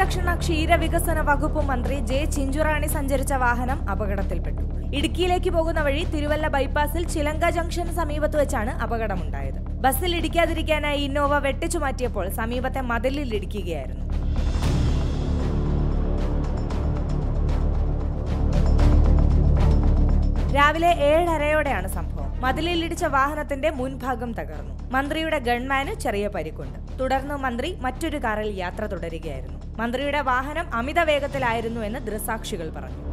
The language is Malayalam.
സംരക്ഷണ ക്ഷീരവികസന വകുപ്പ് മന്ത്രി ജെ ചിഞ്ചുറാണി സഞ്ചരിച്ച വാഹനം അപകടത്തിൽപ്പെട്ടു ഇടുക്കിയിലേക്ക് പോകുന്ന വഴി തിരുവല്ല ബൈപ്പാസിൽ ചിലങ്ക ജംഗ്ഷന് സമീപത്ത് വെച്ചാണ് അപകടമുണ്ടായത് ബസ്സിൽ ഇടിക്കാതിരിക്കാനായി ഇന്നോവ വെട്ടിച്ചു മാറ്റിയപ്പോൾ സമീപത്തെ മതിലിൽ ഇടിക്കുകയായിരുന്നു രാവിലെ ഏഴരയോടെയാണ് സംഭവം മതിലിൽ ഇടിച്ച വാഹനത്തിന്റെ മുൻഭാഗം തകർന്നു മന്ത്രിയുടെ ഗൺമാന് ചെറിയ പരിക്കുണ്ട് തുടർന്ന് മന്ത്രി മറ്റൊരു കാറിൽ യാത്ര തുടരുകയായിരുന്നു മന്ത്രിയുടെ വാഹനം അമിത വേഗത്തിലായിരുന്നു എന്ന് ദൃസാക്ഷികൾ പറഞ്ഞു